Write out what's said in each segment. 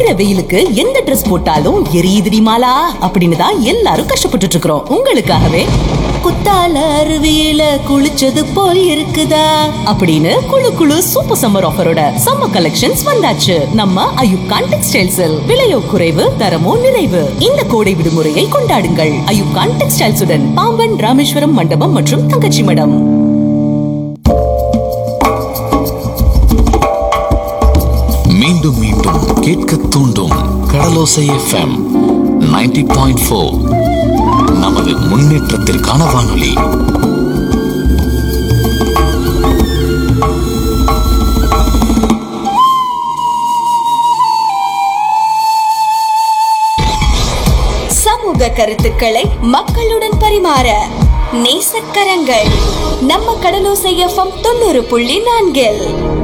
அடிக்கிற வெயிலுக்கு எந்த ட்ரெஸ் போட்டாலும் எரியுதுடி மாலா அப்படின்னு தான் எல்லாரும் கஷ்டப்பட்டுட்டு இருக்கிறோம் உங்களுக்காகவே குத்தால அருவியில குளிச்சது போல் இருக்குதா அப்படின்னு குளு குளு சூப்பர் சம்மர் ஆஃபரோட சம்மர் கலெக்ஷன்ஸ் வந்தாச்சு நம்ம அயூப் கான் டெக்ஸ்டைல்ஸில் விலையோ குறைவு தரமோ நிறைவு இந்த கோடை விடுமுறையை கொண்டாடுங்கள் அயூப் கான் டெக்ஸ்டைல்ஸுடன் பாம்பன் ராமேஸ்வரம் மண்டபம் மற்றும் தங்கச்சி மடம் மீண்டும் மீண்டும் கேட்க தூண்டும் கடலோசை எஃப்எம் 90.4 பாயிண்ட் ஃபோர் நமது முன்னேற்றத்திற்கான வானொலி சமூக கருத்துக்களை மக்களுடன் பரிமாற நேசக்கரங்கள் நம்ம கடலோசை எஃப்எம் தொண்ணூறு புள்ளி நான்கில்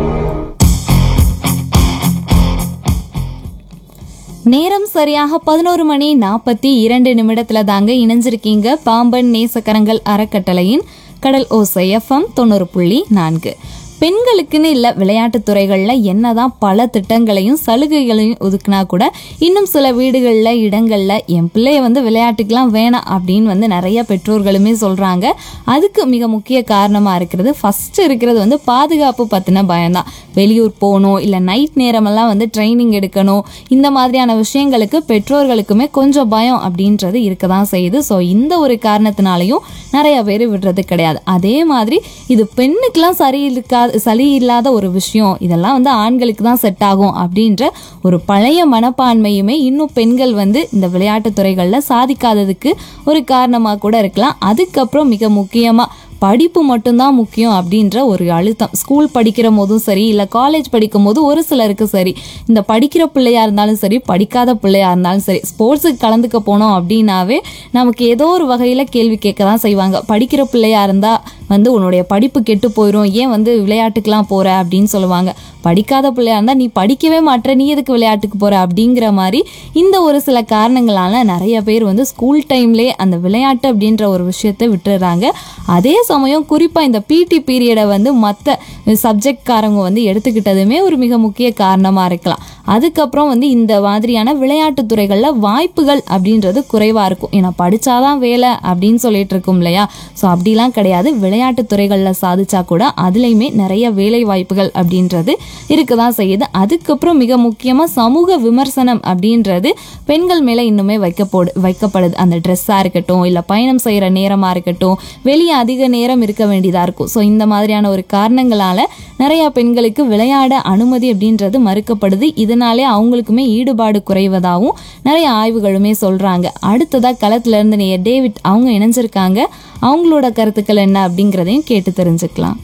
நேரம் சரியாக பதினோரு மணி நாற்பத்தி இரண்டு நிமிடத்துல தாங்க இணைஞ்சிருக்கீங்க பாம்பன் நேசக்கரங்கள் அறக்கட்டளையின் கடல் ஓசை எஃப்எம் தொண்ணூறு புள்ளி நான்கு பெண்களுக்குன்னு இல்லை விளையாட்டுத் துறைகளில் என்னதான் பல திட்டங்களையும் சலுகைகளையும் ஒதுக்குனா கூட இன்னும் சில வீடுகளில் இடங்களில் என் பிள்ளைய வந்து விளையாட்டுக்கெல்லாம் வேணாம் அப்படின்னு வந்து நிறைய பெற்றோர்களுமே சொல்கிறாங்க அதுக்கு மிக முக்கிய காரணமாக இருக்கிறது ஃபஸ்ட்டு இருக்கிறது வந்து பாதுகாப்பு பற்றின பயம்தான் வெளியூர் போகணும் இல்லை நைட் நேரமெல்லாம் வந்து ட்ரைனிங் எடுக்கணும் இந்த மாதிரியான விஷயங்களுக்கு பெற்றோர்களுக்குமே கொஞ்சம் பயம் அப்படின்றது இருக்க தான் செய்யுது ஸோ இந்த ஒரு காரணத்தினாலையும் நிறைய பேர் விடுறது கிடையாது அதே மாதிரி இது பெண்ணுக்கெல்லாம் சரி இருக்கா சரி இல்லாத ஒரு விஷயம் இதெல்லாம் வந்து ஆண்களுக்கு தான் செட் ஆகும் அப்படின்ற ஒரு பழைய மனப்பான்மையுமே இன்னும் பெண்கள் வந்து இந்த விளையாட்டுத் துறைகளில் சாதிக்காததுக்கு ஒரு காரணமாக கூட இருக்கலாம் அதுக்கப்புறம் மிக முக்கியமாக படிப்பு மட்டும்தான் முக்கியம் அப்படின்ற ஒரு அழுத்தம் ஸ்கூல் படிக்கிற போதும் சரி இல்லை காலேஜ் படிக்கும் போது ஒரு சிலருக்கு சரி இந்த படிக்கிற பிள்ளையா இருந்தாலும் சரி படிக்காத பிள்ளையா இருந்தாலும் சரி ஸ்போர்ட்ஸுக்கு கலந்துக்க போனோம் அப்படின்னாவே நமக்கு ஏதோ ஒரு வகையில் கேள்வி கேட்க தான் செய்வாங்க படிக்கிற பிள்ளையா இருந்தால் வந்து உன்னுடைய படிப்பு கெட்டு போயிடும் ஏன் வந்து விளையாட்டுக்கெலாம் போகிற அப்படின்னு சொல்லுவாங்க படிக்காத பிள்ளையா இருந்தால் நீ படிக்கவே மாட்ற நீ எதுக்கு விளையாட்டுக்கு போகிற அப்படிங்கிற மாதிரி இந்த ஒரு சில காரணங்களால நிறைய பேர் வந்து ஸ்கூல் டைம்லேயே அந்த விளையாட்டு அப்படின்ற ஒரு விஷயத்தை விட்டுறாங்க அதே சமயம் குறிப்பாக இந்த பிடி பீரியடை வந்து மற்ற சப்ஜெக்ட்காரங்க வந்து எடுத்துக்கிட்டதுமே ஒரு மிக முக்கிய காரணமாக இருக்கலாம் அதுக்கப்புறம் வந்து இந்த மாதிரியான விளையாட்டுத் துறைகளில் வாய்ப்புகள் அப்படின்றது குறைவாக இருக்கும் ஏன்னா படித்தாதான் வேலை அப்படின்னு சொல்லிட்டு இருக்கோம் இல்லையா ஸோ அப்படிலாம் கிடையாது விளையாட்டுத் துறைகளில் சாதிச்சா கூட அதுலேயுமே நிறைய வேலை வாய்ப்புகள் அப்படின்றது இருக்க தான் செய்யுது அதுக்கப்புறம் மிக முக்கியமாக சமூக விமர்சனம் அப்படின்றது பெண்கள் மேலே இன்னுமே வைக்கப்போடு வைக்கப்படுது அந்த ட்ரெஸ்ஸாக இருக்கட்டும் இல்லை பயணம் செய்கிற நேரமாக இருக்கட்டும் வெளியே அதிக நேரம் இருக்க வேண்டியதாக இருக்கும் ஸோ இந்த மாதிரியான ஒரு காரணங்களால் நிறைய பெண்களுக்கு விளையாட அனுமதி அப்படின்றது மறுக்கப்படுது இதனாலே அவங்களுக்குமே ஈடுபாடு குறைவதாகவும் நிறைய ஆய்வுகளுமே சொல்கிறாங்க அடுத்ததாக களத்துல இருந்து நேயர் டேவிட் அவங்க இணைஞ்சிருக்காங்க அவங்களோட கருத்துக்கள் என்ன அப்படிங்கிறதையும் கேட்டு தெரிஞ்சுக்கலாம்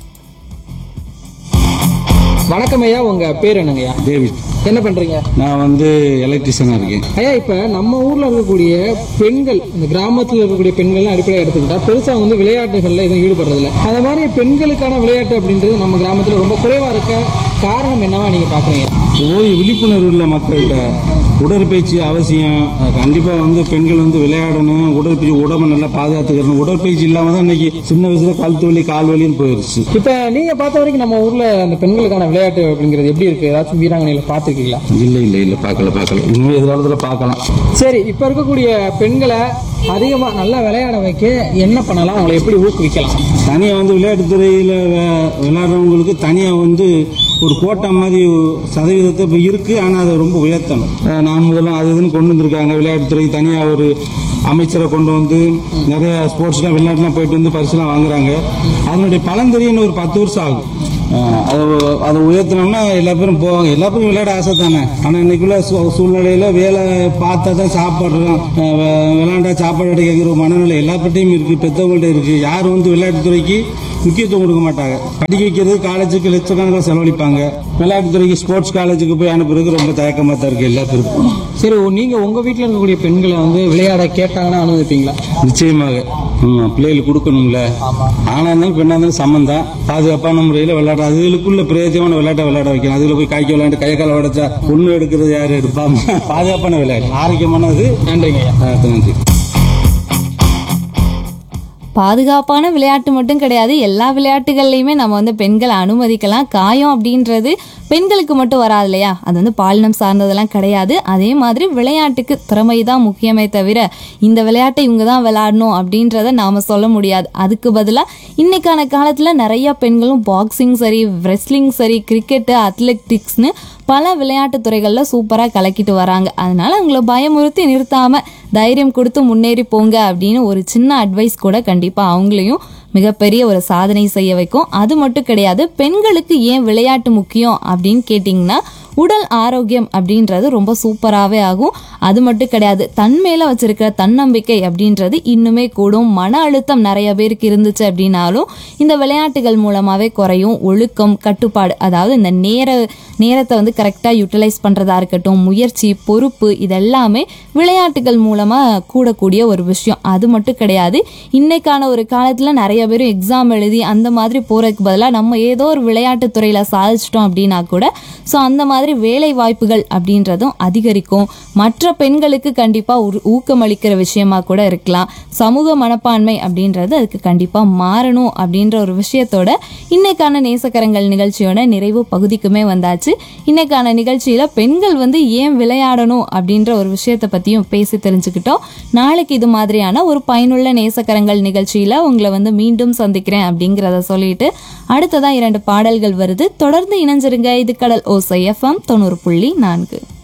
வணக்கம் ஐயா உங்க பேர் என்னங்கய்யா டேவிட் என்ன பண்றீங்க நான் வந்து எலக்ட்ரிஷியனாக இருக்கேன் ஐயா இப்ப நம்ம ஊர்ல இருக்கக்கூடிய பெண்கள் இந்த கிராமத்துல இருக்கக்கூடிய பெண்கள் அடிப்படையாக எடுத்துக்கிட்டா பெருசா வந்து விளையாட்டுகள்ல எதுவும் ஈடுபடுறது இல்ல அந்த மாதிரி பெண்களுக்கான விளையாட்டு அப்படின்றது நம்ம கிராமத்துல ரொம்ப குறைவா இருக்க காரணம் என்னவா நீங்க பாக்குறீங்க போய் விழிப்புணர்வு இல்லை மக்கள்கிட்ட உடற்பயிற்சி அவசியம் அது கண்டிப்பா வந்து பெண்கள் வந்து விளையாடணும் உடற்பயிற்சி உடம்பை நல்லா பாதுகாத்துக்கணும் உடற்பயிற்சி இல்லாம தான் இன்னைக்கு சின்ன வயசுல கழுத்து வலி கால் வலின்னு போயிருச்சு இப்ப நீங்க பார்த்த வரைக்கும் நம்ம ஊர்ல அந்த பெண்களுக்கான விளையாட்டு அப்படிங்கிறது எப்படி இருக்கு ஏதாச்சும் வீராங்கனையில பாத்துருக்கீங்களா இல்ல இல்ல இல்ல பார்க்கல பார்க்கல இனிமே எதிர்காலத்துல பார்க்கலாம் சரி இப்ப இருக்கக்கூடிய பெண்களை அதிகமா நல்லா விளையாட வைக்க என்ன பண்ணலாம் அவங்களை எப்படி ஊக்குவிக்கலாம் தனியா வந்து விளையாட்டுத்துறையில வே- விளையாடுறவங்களுக்கு தனியா வந்து ஒரு கோட்டா மாதிரி சதவீதத்தை இப்போ இருக்கு ஆனா அதை ரொம்ப உயர்த்தணும் அஹ் நான் முதல்ல அது இதுன்னு கொண்டு வந்திருக்காங்க விளையாட்டுத்துறைக்கு தனியா ஒரு அமைச்சரை கொண்டு வந்து நிறைய ஸ்போர்ட்ஸ்லாம் வெளிநாட்டுலாம் போயிட்டு வந்து பரிசுலாம் வாங்குறாங்க அதனுடைய பலன் தெரிய இன்னும் ஒரு பத்து வருஷம் ஆகும் அஹ் அதை அதை உயர்த்தினோம்னா எல்லா பேரும் போவாங்க எல்லா பேரும் விளையாட ஆசை தானே ஆனால் இன்னைக்குள்ள சூ- சூழ்நிலையில வேலை பார்த்தா தான் சாப்பிட்றோம் விளையாண்டா சாப்பாடு கிடைக்கிற மனநிலை எல்லார்கிட்டையும் இருக்கு பெற்றவங்கள்ட்ட இருக்கு யாரும் வந்து விளையாட்டுத்துறைக்கு முக்கியத்துவம் கொடுக்க மாட்டாங்க படிக்க வைக்கிறது காலேஜுக்கு லட்சக்கணக்கில் செலவழிப்பாங்க விளையாட்டுத்துறைக்கு ஸ்போர்ட்ஸ் காலேஜுக்கு போய் அனுப்புறதுக்கு ரொம்ப தயக்கமாக தான் இருக்கு எல்லா பேருக்கும் சரி நீங்க உங்க வீட்டுல இருக்கக்கூடிய பெண்களை வந்து விளையாட கேட்டாங்கன்னா அனுமதிப்பீங்களா நிச்சயமாக ஆமா பிள்ளைகளுக்கு கொடுக்கணும்ல ஆனா இருந்தாலும் பெண்ணா இருந்தாலும் சம்மந்தம் பாதுகாப்பான முறையில் விளையாட அதுகளுக்குள்ள பிரயோஜனமான விளையாட்டை விளையாட வைக்கணும் அதுல போய் காய்க்க விளையாண்டு கை கால உடைச்சா பொண்ணு எடுக்கிறது யாரு எடுப்பாம பாதுகாப்பான விளையாட்டு ஆரோக்கியமானது நன்றிங்க ஐயா ஆ, நன்றி பாதுகாப்பான விளையாட்டு மட்டும் கிடையாது எல்லா விளையாட்டுகள்லையுமே நம்ம வந்து பெண்களை அனுமதிக்கலாம் காயம் அப்படின்றது பெண்களுக்கு மட்டும் வராது இல்லையா அது வந்து பாலினம் சார்ந்ததெல்லாம் கிடையாது அதே மாதிரி விளையாட்டுக்கு திறமை தான் முக்கியமே தவிர இந்த விளையாட்டை இவங்க தான் விளையாடணும் அப்படின்றத நாம சொல்ல முடியாது அதுக்கு பதிலாக இன்னைக்கான காலத்தில் நிறைய பெண்களும் பாக்ஸிங் சரி ரெஸ்லிங் சரி கிரிக்கெட்டு அத்லெட்டிக்ஸ்னு பல விளையாட்டு துறைகளில் சூப்பராக கலக்கிட்டு வராங்க அதனால அவங்கள பயமுறுத்தி நிறுத்தாம தைரியம் கொடுத்து முன்னேறி போங்க அப்படின்னு ஒரு சின்ன அட்வைஸ் கூட கண்டிப்பாக அவங்களையும் மிகப்பெரிய ஒரு சாதனை செய்ய வைக்கும் அது மட்டும் கிடையாது பெண்களுக்கு ஏன் விளையாட்டு முக்கியம் அப்படின்னு கேட்டிங்கன்னா உடல் ஆரோக்கியம் அப்படின்றது ரொம்ப சூப்பராகவே ஆகும் அது மட்டும் கிடையாது தன் மேலே வச்சிருக்கிற தன்னம்பிக்கை அப்படின்றது இன்னுமே கூடும் மன அழுத்தம் நிறைய பேருக்கு இருந்துச்சு அப்படின்னாலும் இந்த விளையாட்டுகள் மூலமாகவே குறையும் ஒழுக்கம் கட்டுப்பாடு அதாவது இந்த நேர நேரத்தை வந்து கரெக்டாக யூட்டிலைஸ் பண்ணுறதா இருக்கட்டும் முயற்சி பொறுப்பு இதெல்லாமே விளையாட்டுகள் மூலமாக கூடக்கூடிய ஒரு விஷயம் அது மட்டும் கிடையாது இன்னைக்கான ஒரு காலத்தில் நிறைய பேர் எக்ஸாம் எழுதி அந்த மாதிரி போகிறதுக்கு பதிலாக நம்ம ஏதோ ஒரு விளையாட்டுத் துறையில் சாதிச்சிட்டோம் அப்படின்னா கூட ஸோ அந்த மாதிரி வேலை வாய்ப்புகள் அப்படின்றதும் அதிகரிக்கும் மற்ற பெண்களுக்கு கண்டிப்பாக ஒரு ஊக்கமளிக்கிற விஷயமா கூட இருக்கலாம் சமூக மனப்பான்மை அப்படின்றது அதுக்கு கண்டிப்பாக மாறணும் அப்படின்ற ஒரு விஷயத்தோட இன்னைக்கான நேசக்கரங்கள் நிகழ்ச்சியோட நிறைவு பகுதிக்குமே வந்தாச்சு இன்னைக்கான நிகழ்ச்சியில் பெண்கள் வந்து ஏன் விளையாடணும் அப்படின்ற ஒரு விஷயத்தை பற்றியும் பேசி தெரிஞ்சுக்கிட்டோம் நாளைக்கு இது மாதிரியான ஒரு பயனுள்ள நேசக்கரங்கள் நிகழ்ச்சியில் உங்களை வந்து மீண்டும் சந்திக்கிறேன் அப்படிங்கிறத சொல்லிட்டு அடுத்ததான் இரண்டு பாடல்கள் வருது தொடர்ந்து இணைஞ்சிருங்க இது கடல் ஓசை எஃப்எம் தொண்ணூறு புள்ளி நான்கு